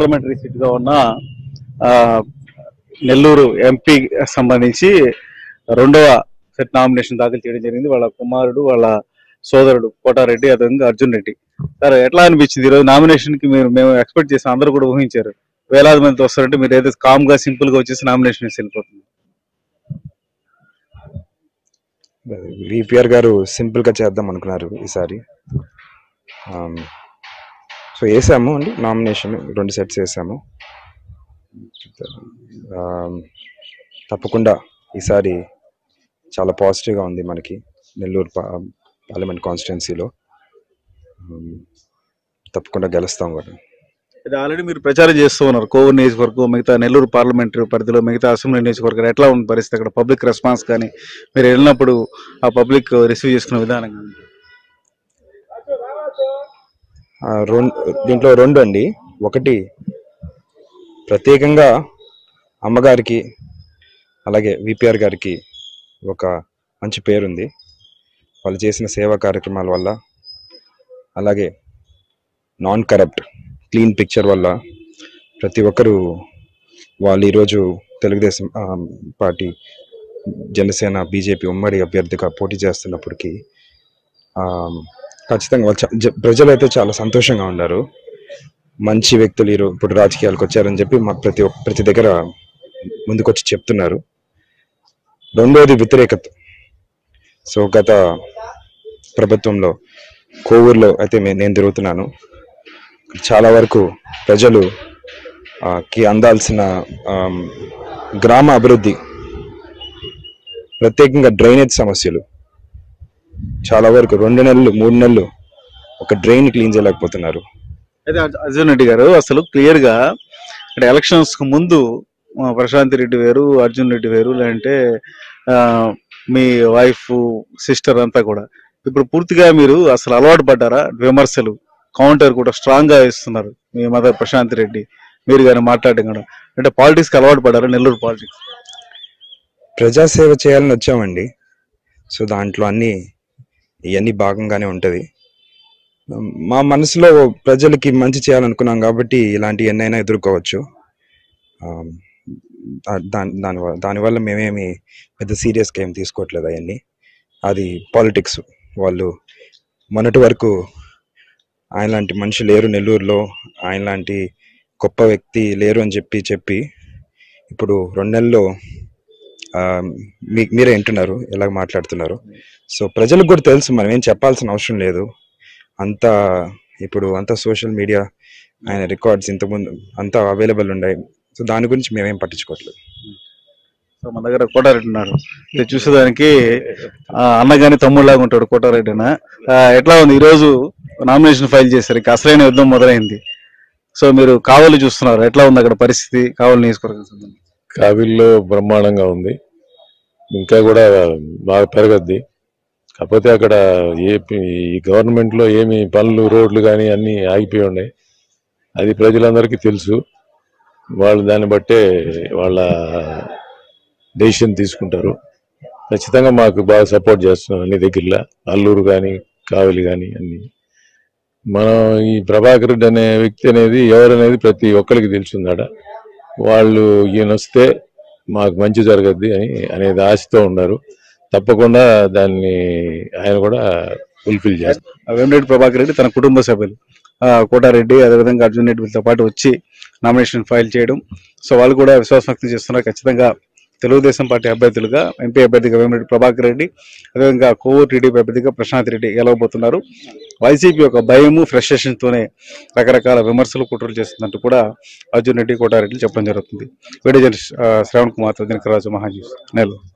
parliamentary seat గా ఉన్న ఆ, నెల్లూరు ఎంపీ సంబంధించి రెండవ సెట్ నామినేషన్ దాఖలు చేయడం జరిగింది వాళ్ళ కుమారుడు వాళ్ళ సోదరుడు కోటారెడ్డి అదేవిధంగా అర్జున్ రెడ్డి సార్ ఎట్లా అనిపించింది ఈరోజు నామినేషన్ కి మీరు మేము ఎక్స్పెక్ట్ చేసాం అందరూ కూడా ఊహించారు వేలాది మంది వస్తారంటే మీరు ఏదో కామ్ గా సింపుల్ గా వచ్చేసి నామినేషన్ వేసి వెళ్ళిపోతుంది విపిఆర్ గారు సింపుల్ గా చేద్దాం అనుకున్నారు ఈసారి ఆమ్, సో వేసాము అండి నామినేషన్ రెండు సెట్స్ వేసాము ఆమ్, తప్పకుండా ఈసారి చాలా పాజిటివ్గా ఉంది మనకి నెల్లూరు పా- పార్లమెంట్ కాన్స్టిట్యున్సీలో ఆమ్, తప్పకుండా గెలుస్తాం కూడా ఇది ఆల్రెడీ మీరు ప్రచారం చేస్తూ ఉన్నారు కోవూరు నియోజకవర్గం మిగతా నెల్లూరు పార్లమెంటరీ పరిధిలో మిగతా అసెంబ్లీ నియోజకవర్గం ఎట్లా ఉంది పరిస్థితి అక్కడ పబ్లిక్ రెస్పాన్స్ కానీ మీరు వెళ్ళినప్పుడు ఆ పబ్లిక్ రిసీవ్ చేసుకునే విధానం కానీ ఆ, రెండు దీంట్లో రెండు అండి ఒకటి ప్రత్యేకంగా అమ్మగారికి అలాగే విపిఆర్ గారికి ఒక మంచి పేరుంది వాళ్ళు చేసిన సేవా కార్యక్రమాల వల్ల అలాగే నాన్ కరప్ట్ క్లీన్ పిక్చర్ వల్ల ప్రతి ఒక్కరూ వాళ్ళు ఈరోజు తెలుగుదేశం ఆ, పార్టీ జనసేన బీజేపీ ఉమ్మడి అభ్యర్థిగా పోటీ చేస్తున్నప్పటికీ ఆ, ఖచ్చితంగా వాళ్ళు చ- జ- ప్రజలైతే చాలా సంతోషంగా ఉన్నారు మంచి వ్యక్తులు ఈరో ఇప్పుడు రాజకీయాలకు వచ్చారని చెప్పి మా ప్రతి ఒక్క- ప్రతి దగ్గర ముందుకొచ్చి చెప్తున్నారు రెండోది వ్యతిరేకత సో గత ప్రభుత్వంలో కోవూరులో అయితే మే- నేను తిరుగుతున్నాను చాలా వరకు ప్రజలు ఆ, కి అందాల్సిన ఆమ్, గ్రామ అభివృద్ధి ప్రత్యేకంగా డ్రైనేజ్ సమస్యలు చాలా వరకు రెండు నెలలు మూడు నెలలు ఒక డ్రైన్ క్లీన్ చేయలేకపోతున్నారు అయితే అర్జు- అర్జున్ రెడ్డి గారు అసలు క్లియర్ గా అంటే ఎలక్షన్స్ కు ముందు ఆ, ప్రశాంత్ రెడ్డి వేరు అర్జున్ రెడ్డి వేరు లేదంటే ఆ, మీ వైఫ్ సిస్టర్ అంతా కూడా ఇప్పుడు పూర్తిగా మీరు అసలు అలవాటు పడ్డారా విమర్శలు కౌంటర్ కూడా స్ట్రాంగ్ గా ఇస్తున్నారు మీ మదర్ ప్రశాంత్ రెడ్డి మీరు కానీ మాట్లాడడం కూడా అంటే పాలిటిక్స్ కి అలవాటు పడ్డారా నెల్లూరు పాలిటిక్స్ ప్రజాసేవ చేయాలని వచ్చామండి సో దాంట్లో అన్ని ఇవన్నీ భాగంగానే ఉంటుంది మా మనసులో ప్రజలకి మంచి చేయాలనుకున్నాం కాబట్టి ఇలాంటి ఎన్నైనా ఎదుర్కోవచ్చు ఆమ్, దా- దాని దానివల్ల దానివల్ల మేమేమి పెద్ద సీరియస్గా ఏం తీసుకోవట్లేదు అవన్నీ అది పాలిటిక్స్ వాళ్ళు మొన్నటి వరకు ఆయన లాంటి మనిషి లేరు నెల్లూరులో ఆయన లాంటి గొప్ప వ్యక్తి లేరు అని చెప్పి చెప్పి ఇప్పుడు రెండు నెలల్లో ఆ, మీ మీరే వింటున్నారు ఎలా మాట్లాడుతున్నారు సో ప్రజలకు కూడా తెలుసు మనం ఏం చెప్పాల్సిన అవసరం లేదు అంతా ఇప్పుడు అంతా సోషల్ మీడియా ఆయన రికార్డ్స్ ఇంతకుముందు అంతా అవైలబుల్ ఉన్నాయి సో దాని గురించి మేమేం పట్టించుకోవట్లేదు సో మన దగ్గర కోటారెడ్డి ఉన్నారు ఇది చూసేదానికి ఆ, అన్న గాని తమ్ముళ్ళలాగా ఉంటాడు కోటారెడ్డి అన్న ఆ, ఎట్లా ఉంది ఈ రోజు నామినేషన్ ఫైల్ చేశారు ఇంకా అసలైన యుద్ధం మొదలైంది సో మీరు కావలి చూస్తున్నారు ఎట్లా ఉంది అక్కడ పరిస్థితి కావలి నియోజకవర్గం సంబంధించి కావిల్లో బ్రహ్మాండంగా ఉంది ఇంకా కూడా బాగా పెరగద్ది కాకపోతే అక్కడ ఏ ఈ గవర్నమెంట్ లో ఏమి పనులు రోడ్లు కానీ అన్ని ఆగిపోయి ఉన్నాయి అది ప్రజలందరికీ తెలుసు వాళ్ళు దాన్ని బట్టే వాళ్ళ డెసిషన్ తీసుకుంటారు ఖచ్చితంగా మాకు బాగా సపోర్ట్ చేస్తున్నారు అన్ని దగ్గరలో అల్లూరు కానీ కావలి కానీ అన్ని మనం ఈ ప్రభాకర్ రెడ్డి అనే వ్యక్తి అనేది ఎవరనేది ప్రతి ఒక్కరికి తెలుసుందాడ వాళ్ళు ఈయన వస్తే మాకు మంచి జరగద్ది అని అనేది ఆశతో ఉన్నారు తప్పకుండా దాన్ని ఆయన కూడా ఫుల్ఫిల్ చేస్తారు ఆ వేమిరెడ్డి ప్రభాకర్ రెడ్డి తన కుటుంబ సభ్యులు ఆ, కోటారెడ్డి అదేవిధంగా అర్జున్ రెడ్డి వీళ్ళతో పాటు వచ్చి నామినేషన్ ఫైల్ చేయడం సో వాళ్ళు కూడా విశ్వాసం వ్యక్తం చేస్తున్నారు ఖచ్చితంగా తెలుగుదేశం పార్టీ అభ్యర్థులుగా ఎంపీ అభ్యర్థిగా వేమిరెడ్డి ప్రభాకర్ రెడ్డి అదేవిధంగా కోవూరు టీడీపీ అభ్యర్థిగా ప్రశాంత్ రెడ్డి గెలవబోతున్నారు వైసీపీ యొక్క భయము ఫ్రస్ట్రేషన్ తోనే రకరకాల విమర్శలు కుట్రలు చేస్తుందంటూ కూడా అర్జున్ రెడ్డి కోటారెడ్డి చెప్పడం జరుగుతుంది వీడియో జర్నలిస్ట్ ఆ, శ్రవణ్ కుమార్ దినకరాజు మహాజీ నెల్లూరు